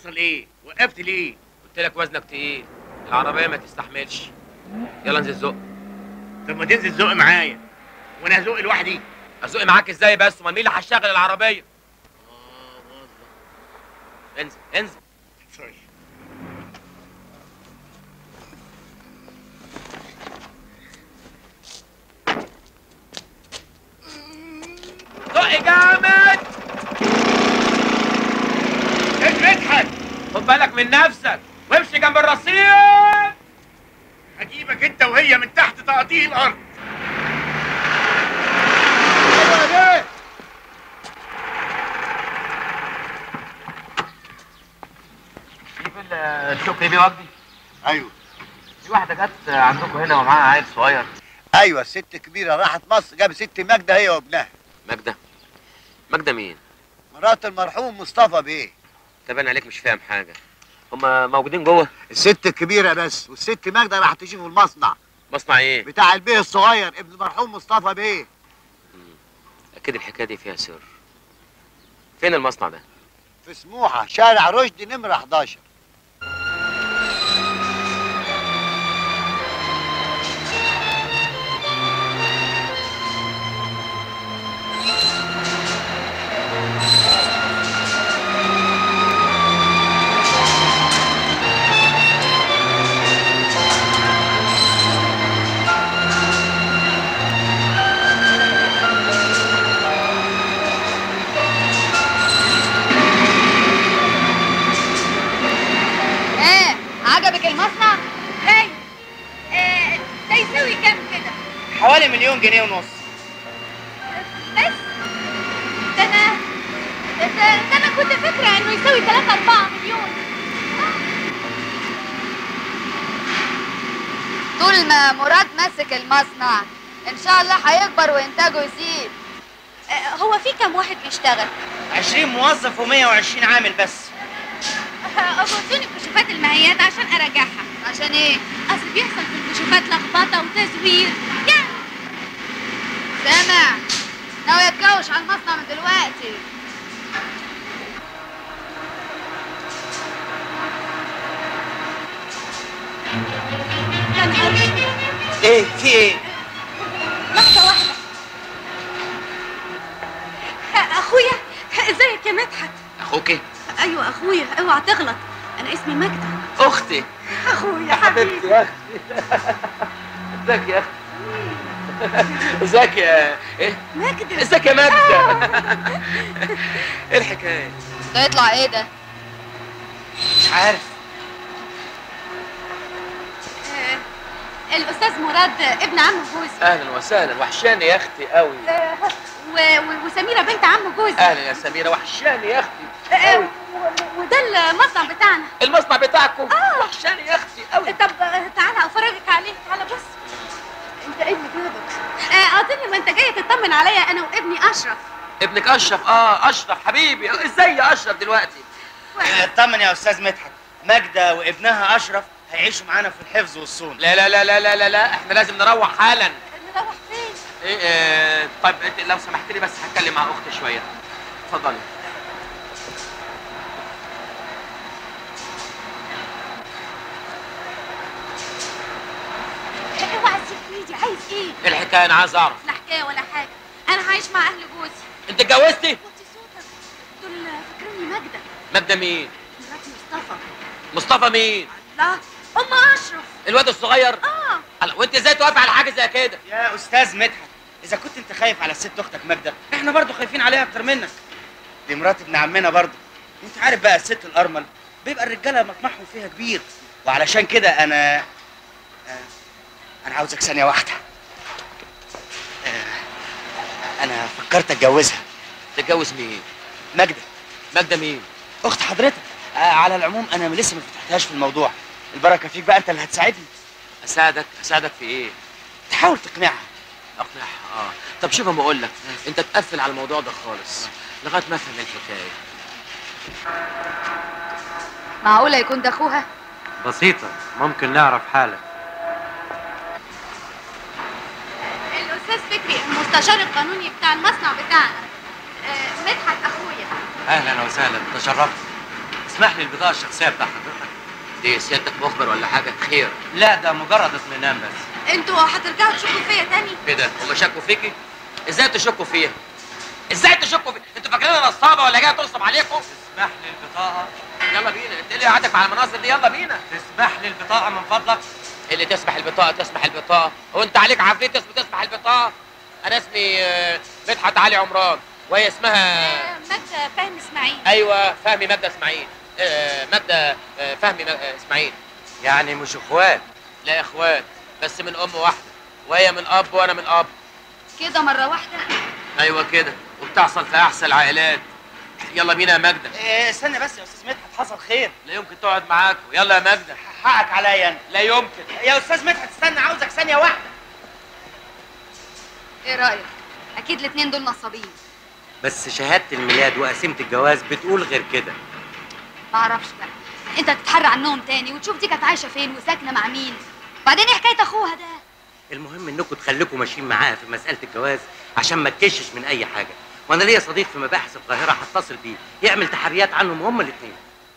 حصل ايه وقفت ليه قلت لك وزنك تقيل العربيه ما تستحملش يلا انزل زق طب ما تنزل زق معايا وانا هزق لوحدي ازق معاك ازاي بس امال مين اللي هيشغل العربيه انزل انزل سوري زق جامد اضحك خد بالك من نفسك وامشي جنب الرصيف هجيبك انت وهي من تحت تقطيع الارض شوف الشكر بيه وجدي ايوه في واحده جت عندكم هنا ومعاها عيل صغير ايوه الست كبيره راحت مصر جاب ست ماجده هي وابنها ماجده ماجده مين مرات المرحوم مصطفى بيه تبان عليك مش فاهم حاجه هما موجودين جوه الست الكبيره بس والست ماجده راح تشوف المصنع مصنع ايه بتاع البيه الصغير ابن المرحوم مصطفى بيه اكيد الحكايه دي فيها سر فين المصنع ده في سموحه شارع رشدي نمره 11 ايه عجبك المصنع؟ ايه آه، ده يساوي كام كده حوالي مليون جنيه ونص بس ده انا ده, ده, ده انا كنت فاكره انه يساوي 3 4 مليون طول ما مراد ماسك المصنع ان شاء الله هيكبر وانتاجه يزيد آه، هو في كام واحد بيشتغل 20 موظف و120 عامل بس ابعتوني كشوفات المهيات عشان اراجعها عشان ايه؟ اصل بيحصل في الكشوفات لخبطه وتزوير يعني سامع ناوي اتجوش على المصنع من دلوقتي يا نهار ايه في ايه لحظه واحده آه، اخويا ازيك يا مدحت اخوك ايه ايوه اخويا اوعى تغلط انا اسمي ماجده اختي اخويا حبيبي يا اختي ازيك يا اختي ازيك يا ايه ماجده ازيك يا ماجده ايه الحكايه ده يطلع ايه ده؟ مش عارف آه، الاستاذ مراد ابن عم جوزي اهلا وسهلا وحشاني يا اختي قوي آه، و- و- وسميره بنت عم جوزي اهلا يا سميره وحشاني يا اختي آه، قوي و- وده المصنع بتاعنا المصنع بتاعكم آه. وحشاني يا اختي قوي طب آه، تعالى افرجك عليه تعالى بص انت ايه اللي جابك؟ آه، اظن ما انت جاي تطمن عليا انا وابني اشرف ابنك اشرف اه اشرف حبيبي ازاي يا اشرف دلوقتي اطمن يا استاذ مدحت ماجده وابنها اشرف هيعيشوا معانا في الحفظ والصون لا لا لا لا لا لا, لا. احنا لازم نروح حالا نروح فين؟ ايه آه طيب إنت لو سمحت لي بس هتكلم مع اختي شويه اتفضلي اوعى تسيب ايدي عايز ايه؟ ايه الحكايه انا عايز اعرف لا حكايه ولا حاجه انا هعيش مع اهل جوزي انت اتجوزتي وطي صوتك دول فاكريني ماجده ماجده مين مرات مصطفى مصطفى مين الله ام اشرف الواد الصغير اه الله، وانت ازاي توافق على حاجه زي كده يا استاذ مدحت اذا كنت انت خايف على الست اختك ماجده احنا برضو خايفين عليها اكتر منك دي مرات ابن عمنا برضو انت عارف بقى الست الارمل بيبقى الرجاله مطمحهم فيها كبير وعلشان كده انا آه، انا عاوزك ثانيه واحده آه، انا فكرت اتجوزها تتجوز مين ماجده ماجده مين اخت حضرتك آه، على العموم انا لسه ما فتحتهاش في الموضوع البركه فيك بقى انت اللي هتساعدني اساعدك اساعدك في ايه تحاول تقنعها اقنعها اه طب شوف اما اقول لك انت تقفل على الموضوع ده خالص لغايه ما افهم الحكايه معقولة يكون ده اخوها؟ بسيطة ممكن نعرف حالك الاستاذ فكري المستشار القانوني بتاع المصنع بتاعنا آه، مدحت اخويا أهلا وسهلا تشرفت اسمح لي البطاقه الشخصيه بتاع حضرتك دي سيادتك مخبر ولا حاجه خير لا ده مجرد اطمئنان بس انتوا هترجعوا تشوفوا فيا تاني كده هم شكوا فيكي ازاي تشكوا فيها ازاي تشكوا فيها انتوا فاكرين انا نصابه ولا جاي تنصب عليكم اسمح لي البطاقه يلا بينا انت اللي قاعدك على المناصر دي يلا بينا تسمح لي البطاقه من فضلك اللي تسمح البطاقه تسمح البطاقه هو انت عليك عفريت اسمه تسمح البطاقه انا اسمي آه، مدحت علي عمران وهي اسمها آه، ماجدة فاهم اسماعيل ايوه فهمي ماجده اسماعيل آه، ماجده آه، فهمي ما- آه، اسماعيل يعني مش اخوات لا يا اخوات بس من ام واحده وهي من اب وانا من اب كده مرة واحدة ايوه كده وبتحصل في احسن العائلات يلا بينا يا ماجده إيه استنى بس يا استاذ مدحت حصل خير لا يمكن تقعد معاكم يلا يا ماجده حقك عليا انا لا يمكن يا استاذ مدحت استنى عاوزك ثانيه واحده ايه رأيك؟ اكيد الاتنين دول نصابين بس شهاده الميلاد وقسيمه الجواز بتقول غير كده معرفش بقى انت تتحرى عنهم تاني وتشوف دي كانت عايشة فين وساكنة مع مين بعدين ايه حكاية اخوها ده المهم انكم تخليكم ماشيين معاها في مساله الجواز عشان ما تكشش من اي حاجه وانا ليا صديق في مباحث القاهره هتصل بيه يعمل تحريات عنهم هما الاثنين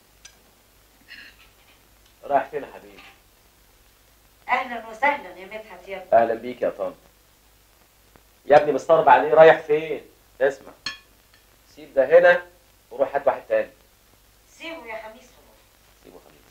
رايح فين يا حبيبي اهلا وسهلا يا مدحت يا اهلا بيك يا طن يا ابني مستغرب عليه رايح فين اسمع سيب ده هنا وروح هات واحد تاني سيبه يا خميس خلاص سيبه خميس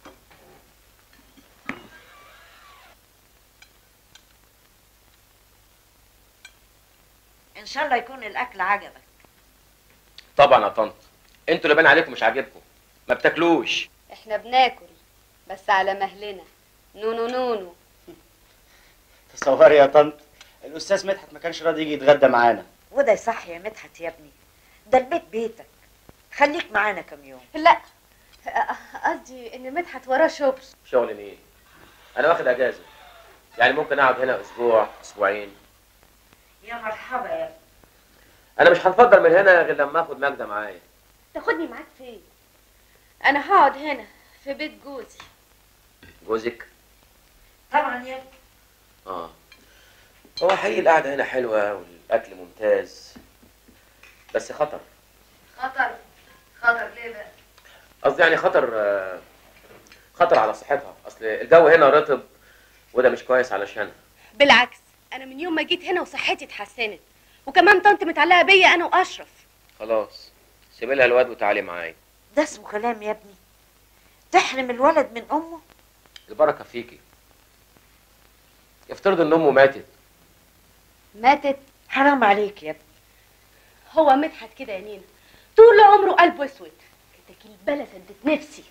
ان شاء الله يكون الاكل عجبك طبعا يا طنط انتوا اللي باين عليكم مش عاجبكم ما بتاكلوش احنا بناكل بس على مهلنا نونو نونو تصوري يا طنط الاستاذ مدحت ما كانش راضي يجي يتغدى معانا وده صح يا مدحت يا ابني ده البيت بيتك خليك معانا كم يوم لا قصدي ان مدحت وراه شغل شغل مين انا واخد اجازه يعني ممكن اقعد هنا اسبوع اسبوعين يا مرحبا يا ابني انا مش هتفضل من هنا غير لما اخد ماجده معايا تاخدني معاك فين انا هقعد هنا في بيت جوزي جوزك طبعا يا ابني اه هو حقيقي القعده هنا حلوه والاكل ممتاز بس خطر خطر خطر ليه بقى قصدي يعني خطر آه، خطر على صحتها اصل الجو هنا رطب وده مش كويس علشانها بالعكس انا من يوم ما جيت هنا وصحتي اتحسنت وكمان طنط متعلقه بيا انا واشرف خلاص سيبي لها الواد وتعالي معايا ده اسمه كلام يا ابني تحرم الولد من امه البركه فيكي افترض ان امه ماتت ماتت حرام عليك يا ابني هو مدحت كده يا نينا طول عمره قلبه اسود كتاك البلا سدت نفسي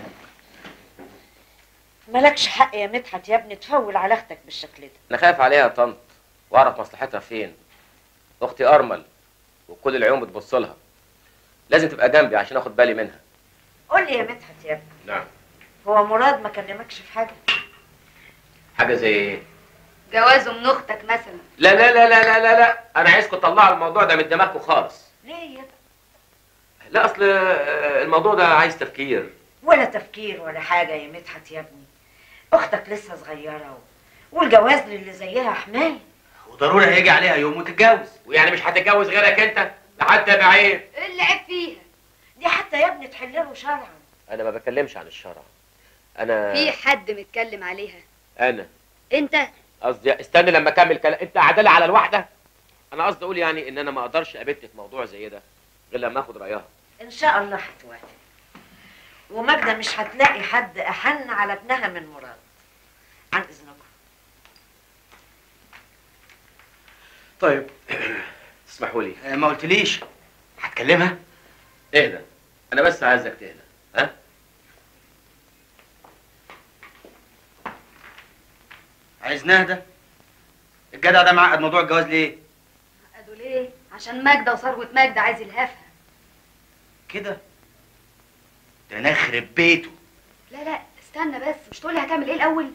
مالكش حق يا مدحت يا ابني تفول على اختك بالشكل ده انا خايف عليها يا طنط واعرف مصلحتها فين اختي ارمل وكل العيون بتبص لها لازم تبقى جنبي عشان اخد بالي منها قول لي يا مدحت يا ابني نعم هو مراد ما كلمكش في حاجه حاجه زي ايه جوازه من اختك مثلا لا لا لا لا لا لا, لا. انا عايزكم تطلعوا الموضوع ده من دماغكم خالص ليه يا ابني لا اصل آه، الموضوع ده عايز تفكير ولا تفكير ولا حاجه يا مدحت يا ابني اختك لسه صغيره و... والجواز للي زيها حمايه وضروري هيجي عليها يوم وتتجوز ويعني مش هتتجوز غيرك انت لحد يبقى عيب ايه اللي عيب فيها دي حتى يا ابني تحل له شرعا انا ما بكلمش عن الشرع انا في حد متكلم عليها انا انت قصدي استنى لما اكمل كلام انت عدالة على الواحده انا قصدي اقول يعني ان انا ما اقدرش ابت في موضوع زي ده غير لما اخد رايها ان شاء الله هتوافق وماجدة مش هتلاقي حد احن على ابنها من مراد عن اذنكم طيب تسمحوا لي آه، ما قلتليش هتكلمها اهدى انا بس عايزك تهدى ها عايز نهدى الجدع ده معقد موضوع الجواز ليه قالوا ليه عشان ماجدة وثروة ماجدة عايز يلهفها كده ده انا اخرب بيته لا لا استنى بس مش تقولي هتعمل ايه الاول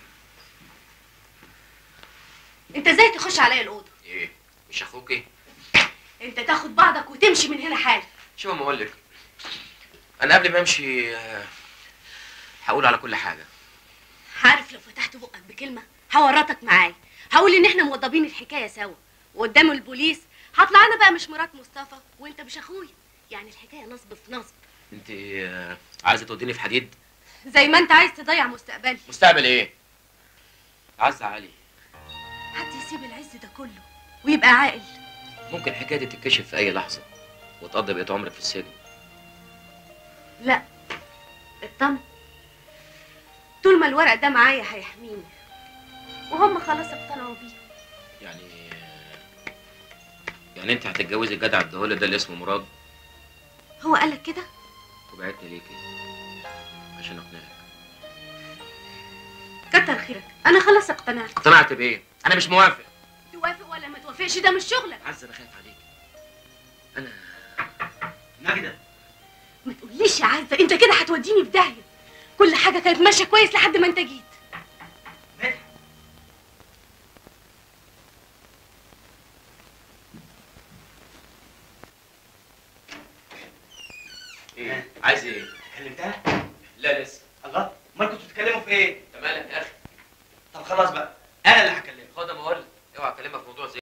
انت ازاي تخش عليا الاوضه ايه مش اخوكي انت تاخد بعضك وتمشي من هنا حالا شوف ما اقول لك انا قبل ما امشي آه، هقول على كل حاجه عارف لو فتحت بقك بكلمه هورطك معايا هقول ان احنا موضبين الحكايه سوا وقدام البوليس هطلع انا بقى مش مرات مصطفى وانت مش اخويا يعني الحكايه نصب في نصب انت آه، عايزه توديني في حديد زي ما انت عايز تضيع مستقبلي مستقبل ايه عز علي حد يسيب العز ده كله ويبقى عاقل ممكن الحكايه دي تتكشف في اي لحظه وتقضي بقيه عمرك في السجن لا اطمن طول ما الورق ده معايا هيحميني وهم خلاص اقتنعوا بيه يعني يعني انت هتتجوزي الجدع الدهولي ده اللي اسمه مراد هو قالك كده وبعتني ليكي عشان اقنعك كتر خيرك انا خلاص اقتنعت اقتنعت بايه انا مش موافق توافق ولا ما توافقش ده مش شغلك عز انا خايف عليك انا ماجده ما تقوليش يا عزه انت كده هتوديني في داهيه كل حاجه كانت ماشيه كويس لحد ما انت جيت ايه عايز ايه كلمتها لا لسه الله امال كنتوا بتتكلموا في ايه انت مالك يا اخي طب خلاص بقى انا اللي